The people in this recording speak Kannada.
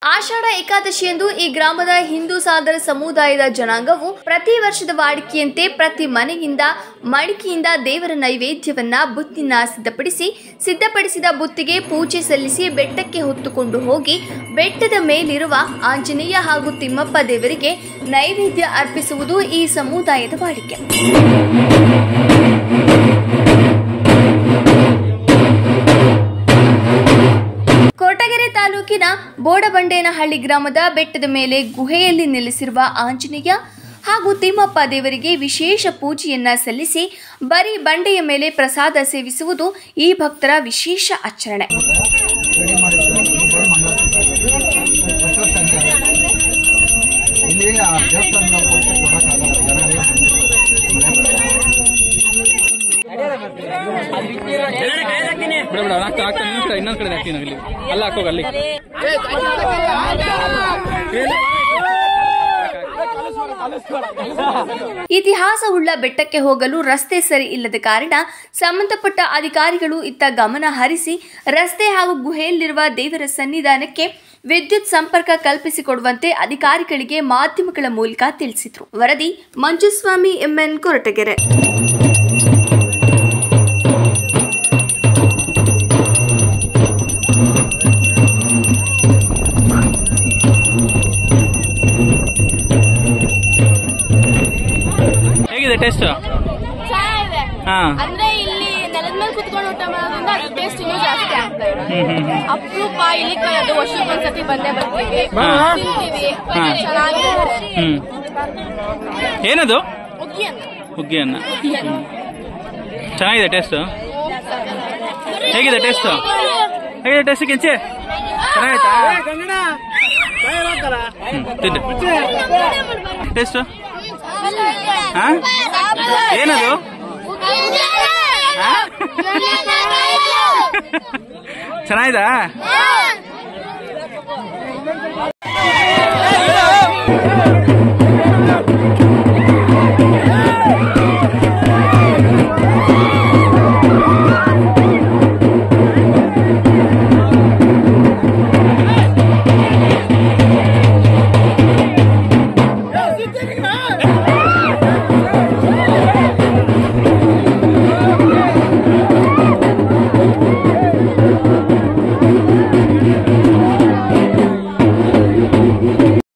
ಆಷಾಢ ಏಕಾದಶಿಯಂದು ಈ ಗ್ರಾಮದ ಹಿಂದೂ ಸಾದರ ಸಮುದಾಯದ ಜನಾಂಗವು ಪ್ರತಿ ವರ್ಷದ ವಾಡಿಕೆಯಂತೆ ಪ್ರತಿ ಮನೆಯಿಂದ ಮಡಿಕೆಯಿಂದ ದೇವರ ನೈವೇದ್ಯವನ್ನ ಬುತ್ತಿನ ಸಿದ್ಧಪಡಿಸಿ ಸಿದ್ಧಪಡಿಸಿದ ಬುತ್ತಿಗೆ ಪೂಜೆ ಸಲ್ಲಿಸಿ ಬೆಟ್ಟಕ್ಕೆ ಹೊತ್ತುಕೊಂಡು ಹೋಗಿ ಬೆಟ್ಟದ ಮೇಲಿರುವ ಆಂಜನೇಯ ಹಾಗೂ ತಿಮ್ಮಪ್ಪ ದೇವರಿಗೆ ನೈವೇದ್ಯ ಅರ್ಪಿಸುವುದು ಈ ಸಮುದಾಯದ ವಾಡಿಕೆ ಕೊರಟಗೆರೆ ತಾಲೂಕಿನ ಬೋಡಬಂಡೇನಹಳ್ಳಿ ಗ್ರಾಮದ ಬೆಟ್ಟದ ಮೇಲೆ ಗುಹೆಯಲ್ಲಿ ನೆಲೆಸಿರುವ ಆಂಜನೇಯ ಹಾಗೂ ತಿಮ್ಮಪ್ಪ ದೇವರಿಗೆ ವಿಶೇಷ ಪೂಜೆಯನ್ನ ಸಲ್ಲಿಸಿ ಬರೀ ಬಂಡೆಯ ಮೇಲೆ ಪ್ರಸಾದ ಸೇವಿಸುವುದು ಈ ಭಕ್ತರ ವಿಶೇಷ ಆಚರಣೆ ಇಲ್ಲಿ ಆ ದೇವಸ್ಥಾನ ಕೊಟ್ಟು ಕೊಡಕ್ಕಾಗಲ್ಲ ಜನ ಬಿಡ ಬಿಡ ಹಾಕ್ತಾ ಹಾಕ್ತಾ ಇನ್ನೊಂದ್ ಕಡೆ ಇನ್ನೊಂದ್ ಕಡೆ ಹಾಕ್ತೀನಿ ಅಲ್ಲಿ ಅಲ್ಲ ಹಾಕೋಗ ಅಲ್ಲಿ ಇತಿಹಾಸವುಳ್ಳ ಬೆಟ್ಟಕ್ಕೆ ಹೋಗಲು ರಸ್ತೆ ಸರಿ ಇಲ್ಲದ ಕಾರಣ ಸಂಬಂಧಪಟ್ಟ ಅಧಿಕಾರಿಗಳು ಇತ್ತ ಗಮನ ಹರಿಸಿ ರಸ್ತೆ ಹಾಗೂ ಗುಹೆಯಲ್ಲಿರುವ ದೇವರ ಸನ್ನಿಧಾನಕ್ಕೆ ವಿದ್ಯುತ್ ಸಂಪರ್ಕ ಕಲ್ಪಿಸಿಕೊಡುವಂತೆ ಅಧಿಕಾರಿಗಳಿಗೆ ಮಾಧ್ಯಮಗಳ ಮೂಲಕ ತಿಳಿಸಿದ್ರು ವರದಿ ಮಂಜುಸ್ವಾಮಿ ಎಂಎನ್ ಕೊರಟಗೆರೆ ಹೇಗಿದೆ ಟೇಸ್ಟ್ ಚೆನ್ನಾಗಿದೆ ಹಾ ಅಂದ್ರೆ ಇಲ್ಲಿ ನೆಲದ ಮೇಲೆ ಕುತ್ಕೊಂಡು ಊಟ ಮಾಡೋದ್ರಿಂದ ಅದ್ರ ಟೇಸ್ಟ್ ಇನ್ನೂ ಜಾಸ್ತಿ ಆಗ್ತಾ ಇದೆ ಅಪರೂಪ ಇಲ್ಲಿ ಅದು ವರ್ಷಕ್ಕೊಂದ್ಸತಿ ಬಂದೇ ಬರ್ತೀವಿ ಹಾ. ತಿಂತೀವಿ ಹಾ. ಚೆನ್ನಾಗಿದೆ ಹ್ಮ್ ಏನದು ಹುಗ್ಗಿ ಅಂತ ಹುಗ್ಗಿ ಅನ್ನ ಹ್ಮ್. ಚೆನ್ನಾಗಿದೆ ಟೇಸ್ಟ್ ಹೇಗಿದೆ ಟೇಸ್ಟ್ ಹೇಗಿದೆ ಟೇಸ್ಟ್ ಕೆಂಚೆ ಚೆನ್ನಾಯ್ತಾ ಹ್ಮ್, ತಿನ್ನು ಟೇಸ್ಟ್ ಹಾ ಏನದು ಹಾ? ಚೆನ್ನಾಯ್ತಾ Yeah.